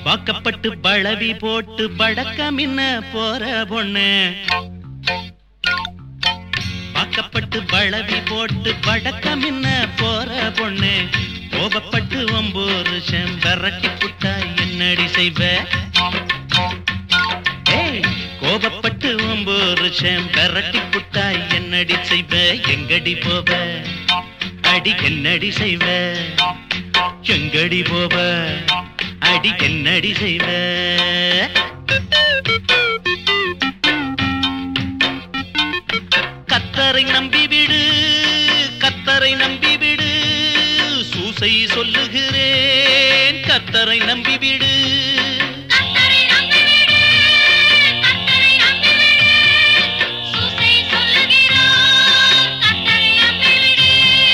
வாக்கப்பட்டு பழவி போட்டு படக்கமின்ன போற பொண்ணு வாக்கப்பட்டு பழவி போட்டு படக்கமின்ன போற பொண்ணு கோபப்பட்டு ஒம்பூரு செம்பரட்டி புட்டா என்னடி செய்வ ஏய், கோபப்பட்டு ஒம்பூரு செம்பரட்டி புட்டா என்னடி செய்வ எங்கடி போவ அடி என்னடி செய்வ எங்கடி போவ அடி என்னடி செய்வ கத்தரை நம்பி விடு கத்தரை நம்பி விடு சூசை சொல்லுகிறேன் கத்தரை நம்பி விடு கத்தரை நம்பிவிடு கத்தரை நம்பிவிடு சூசை சொல்லுகிறார் கத்தரை நம்பிவிடு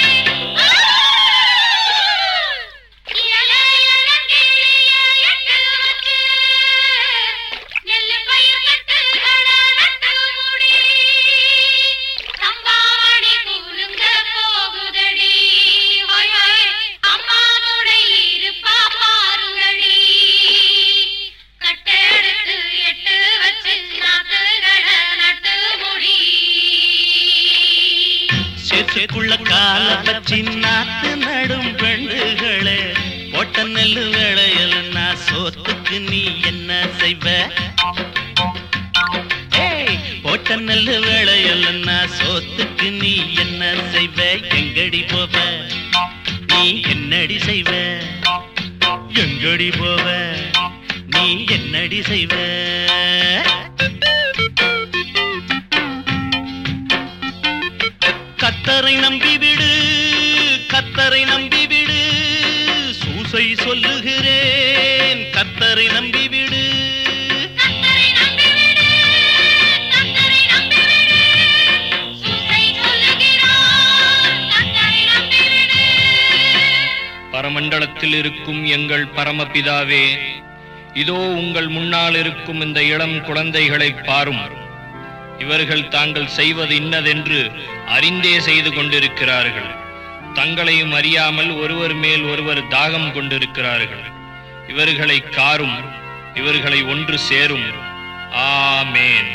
இயலே இளங்கிளிய எட்டு வச்சு நெல்லு பயிர் கட்டுகள நட்டு முடி சம்பாவணி குலுங்க போகுதடி ஹொய் ஹொய் அம்மானுடை இருப்பா பாருங்கடி கட்டெடுத்து எட்டு வச்சு நாத்துகள நட்டு முடி சேத்துக்குள்ள கால வச்சு நாத்து நடும் பெண்டுகளே போட்ட நெல்லு வேளையில் நான் சோத்துக்கு நீ என்ன செய்வ ஏய், போட்ட நெல்லு வேளையில் நான் சோத்துக்கு நீ என்ன செய்வ எங்கடி போவ நீ என்னடி செய்வ எங்கடி போவ நீ என்னடி செய்வ கத்தரை நம்பி விடு கத்தரை நம்பி விடு சூசை சொல்லுகிறேன் கத்தரை நம்பி விடு கத்தரை நம்பிவிடு கத்தரை நம்பிவிடு சூசை சொல்லுகிறார் கத்தரை நம்பிவிடு பரமண்டலத்தில் இருக்கும் எங்கள் பரமபிதாவே இதோ உங்கள் முன்னால் இருக்கும் இந்த இளம் குழந்தைகளைப் பாரும் இவர்கள் தாங்கள் செய்வது இன்னதென்று அறிந்தே செய்து கொண்டிருக்கிறார்கள் தங்களையும் அறியாமல் ஒருவர் மேல் ஒருவர் தாகம் கொண்டிருக்கிறார்கள் இவர்களை காரும் இவர்களை ஒன்று சேரும் ஆமேன்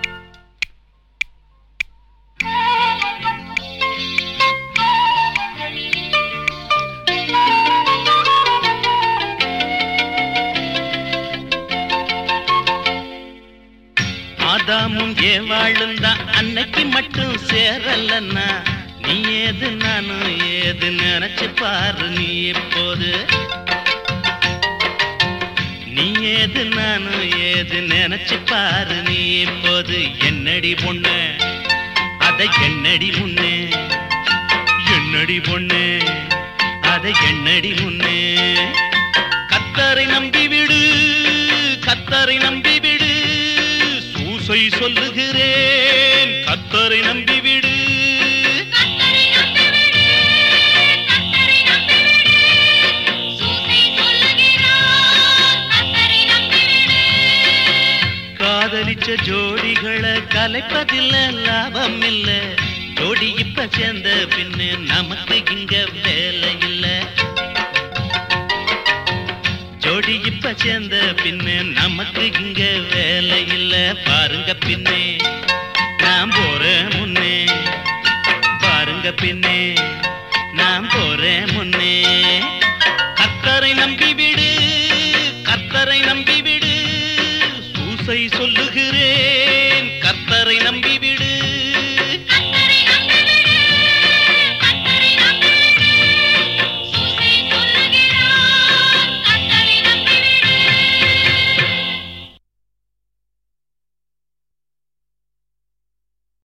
ஆதாமும் ஏவாளும் தான் அன்னைக்கு மட்டும் சேரலன்னா நீ ஏது நானும் ஏது நினைச்சு பாரு நீ எப்போது நீ ஏது நானும் ஏது நினைச்சு பாரு நீ இப்போது என்னடி பொண்ணு அதை என்னடி முன்னே என்னடி பொண்ணு அதை என்னடி முன்னே கத்தரை நம்பி விடு கத்தரை நம்பி விடு சூசை சொல்லுகிறேன் கத்தரை நம்பி விடு கத்தரை நம்பிவிடு கத்தரை நம்பிவிடு சூசை சொல்லுகிறார் கத்தரை நம்பிவிடு காதலிச்ச ஜோடிகளை கலைப்பதில்ல லாபம் இல்ல ஜோடி இப்ப சேர்ந்த பின்னு நமக்கு இங்க வேலை இல்ல ஜோடி இப்ப சேர்ந்த பின்னு நமக்கு இங்க வேலை இல்ல பாருங்க பின்னே நான் போறேன் முன்னே பாருங்க பின்னே நான் போறேன் முன்னே கத்தரை நம்பி விடு கத்தரை நம்பி விடு சூசை சொல்லுகிறேன் கத்தரை நம்பி